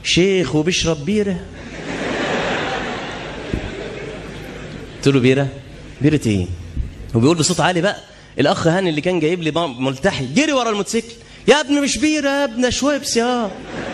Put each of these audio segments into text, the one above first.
شيخ وبيشرب بيره قلت له بيره بيره ايه وبيقول بصوت عالي بقى الاخ هاني اللي كان جايب لي ملتحي جري ورا الموتوسيكل يا ابني مش بيره يا ابني شويبس يا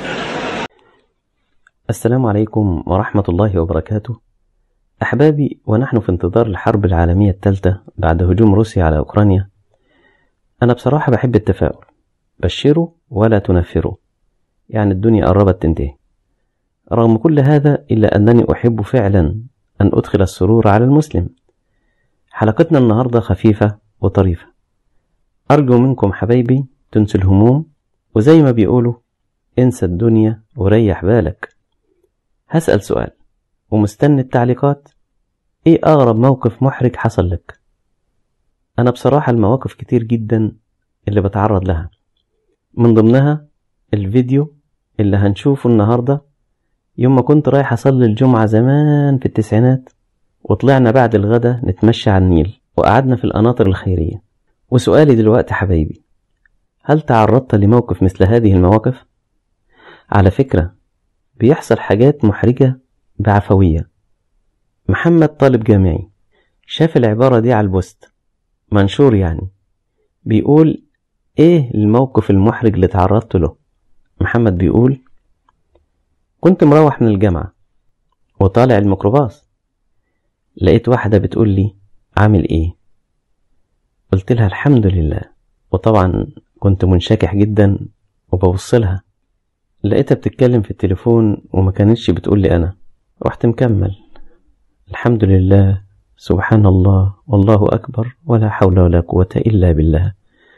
السلام عليكم ورحمة الله وبركاته أحبابي ونحن في انتظار الحرب العالمية الثالثة بعد هجوم روسيا على أوكرانيا أنا بصراحة بحب التفاؤل بشروا ولا تنفروا يعني الدنيا قربت تنتهي رغم كل هذا إلا أنني أحب فعلا أن أدخل السرور على المسلم حلقتنا النهاردة خفيفة وطريفة أرجو منكم حبايبي تنسوا الهموم وزي ما بيقولوا انسى الدنيا وريح بالك هسأل سؤال ومستني التعليقات ايه أغرب موقف محرج حصل لك أنا بصراحة المواقف كتير جدا اللي بتعرض لها من ضمنها الفيديو اللي هنشوفه النهاردة يوم ما كنت رايح أصلي الجمعة زمان في التسعينات وطلعنا بعد الغدا نتمشى على النيل وقعدنا في القناطر الخيرية وسؤالي دلوقتي حبايبي هل تعرضت لموقف مثل هذه المواقف؟ على فكرة بيحصل حاجات محرجة بعفوية محمد طالب جامعي شاف العبارة دي على البوست منشور يعني بيقول ايه الموقف المحرج اللي تعرضت له محمد بيقول كنت مروح من الجامعة وطالع الميكروباص لقيت واحدة بتقول لي عامل ايه قلت لها الحمد لله وطبعا كنت منشكح جدا وبوصلها لقيتها بتتكلم في التليفون وما كانتش بتقول لي انا رحت مكمل الحمد لله سبحان الله والله اكبر ولا حول ولا قوه الا بالله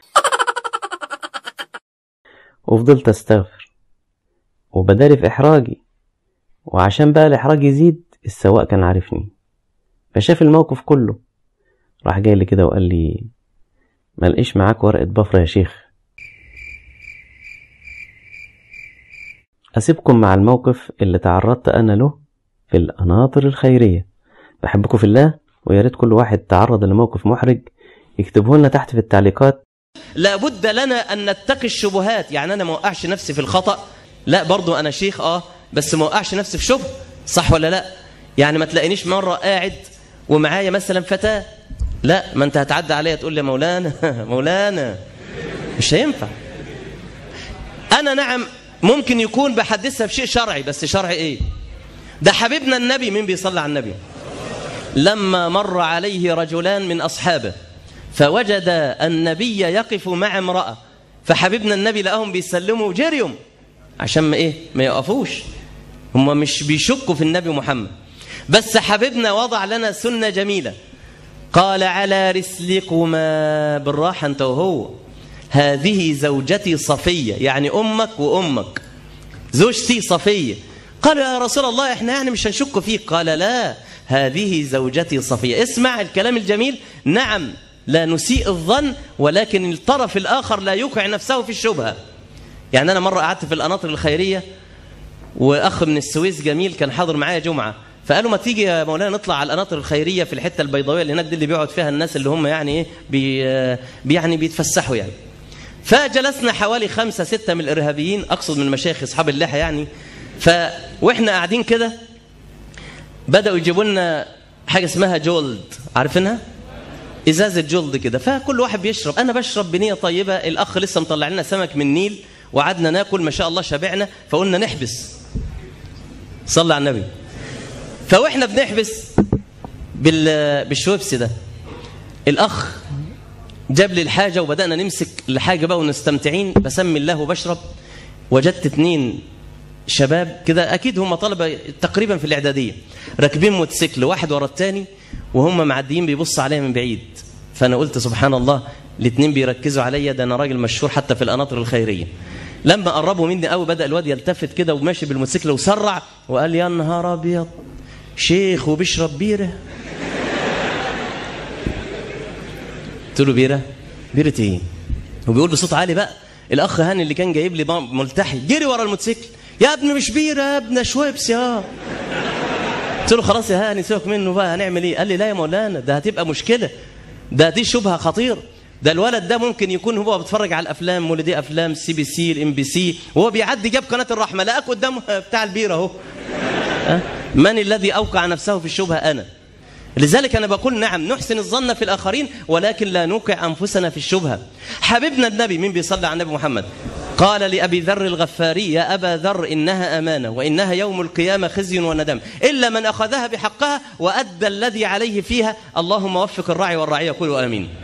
وفضلت استغفر وبدالي في احراجي وعشان بقى الاحراج يزيد السواق كان عارفني فشاف الموقف كله راح جاي لي كده وقال لي ما لقيش معاك ورقه بفره يا شيخ أسيبكم مع الموقف اللي تعرضت أنا له في القناطر الخيرية بحبكم في الله ويا ريت كل واحد تعرض لموقف محرج يكتبه لنا تحت في التعليقات لابد لنا أن نتقي الشبهات يعني أنا ما وقعش نفسي في الخطأ لا برضو أنا شيخ آه بس ما وقعش نفسي في شبه صح ولا لا يعني ما تلاقينيش مرة قاعد ومعايا مثلا فتاة لا ما انت هتعدي عليا تقول لي مولانا مولانا مش هينفع أنا نعم ممكن يكون بحدثها بشيء شرعي بس شرعي ايه ده حبيبنا النبي مين بيصلي على النبي لما مر عليه رجلان من أصحابه فوجد النبي يقف مع امرأة فحبيبنا النبي لقاهم بيسلموا جريهم عشان ما ايه ما يقفوش هم مش بيشكوا في النبي محمد بس حبيبنا وضع لنا سنة جميلة قال على رسلكما بالراحة انت وهو هذه زوجتي صفية يعني أمك وأمك زوجتي صفية قال يا رسول الله احنا يعني مش هنشك فيك قال لا هذه زوجتي صفية اسمع الكلام الجميل نعم لا نسيء الظن ولكن الطرف الآخر لا يوقع نفسه في الشبهة يعني أنا مرة قعدت في القناطر الخيرية وأخ من السويس جميل كان حاضر معايا جمعة فقالوا ما تيجي يا مولانا نطلع على القناطر الخيرية في الحتة البيضاوية اللي هناك دي اللي بيقعد فيها الناس اللي هم يعني ايه بي يعني بيتفسحوا يعني فجلسنا حوالي خمسة ستة من الإرهابيين أقصد من المشايخ أصحاب اللحى يعني ف وإحنا قاعدين كده بدأوا يجيبوا لنا حاجة اسمها جولد عارفينها؟ إزازة جولد كده فكل واحد بيشرب أنا بشرب بنية طيبة الأخ لسه مطلع لنا سمك من النيل وقعدنا ناكل ما شاء الله شبعنا فقلنا نحبس صلى على النبي فوإحنا بنحبس بال... بالشويبس ده الأخ جاب لي الحاجة وبدأنا نمسك الحاجة بقى ونستمتعين بسمي الله وبشرب وجدت اتنين شباب كده أكيد هم طلبة تقريبا في الإعدادية راكبين موتوسيكل واحد ورا التاني وهم معديين بيبص عليا من بعيد فأنا قلت سبحان الله الاتنين بيركزوا عليا ده أنا راجل مشهور حتى في القناطر الخيرية لما قربوا مني قوي بدأ الواد يلتفت كده وماشي بالموتوسيكل وسرع وقال يا نهار أبيض شيخ وبيشرب بيره قلت له بيره بيره ايه وبيقول بصوت عالي بقى الاخ هاني اللي كان جايب لي ملتحي جري ورا الموتوسيكل يا ابني مش بيره يا ابني شويبس يا قلت له خلاص يا هاني سيبك منه بقى هنعمل ايه قال لي لا يا مولانا ده هتبقى مشكله ده دي شبهه خطير ده الولد ده ممكن يكون هو بيتفرج على الافلام ولدي افلام سي بي سي الام بي سي وهو بيعدي جاب قناه الرحمه لقاك قدامه بتاع البيره اهو أه؟ من الذي اوقع نفسه في الشبهه انا لذلك انا بقول نعم نحسن الظن في الاخرين ولكن لا نوقع انفسنا في الشبهه حبيبنا النبي مين بيصلي على النبي محمد قال لأبي ذر الغفاري يا أبا ذر إنها أمانة وإنها يوم القيامة خزي وندم إلا من أخذها بحقها وأدى الذي عليه فيها اللهم وفق الراعي والرعية قولوا آمين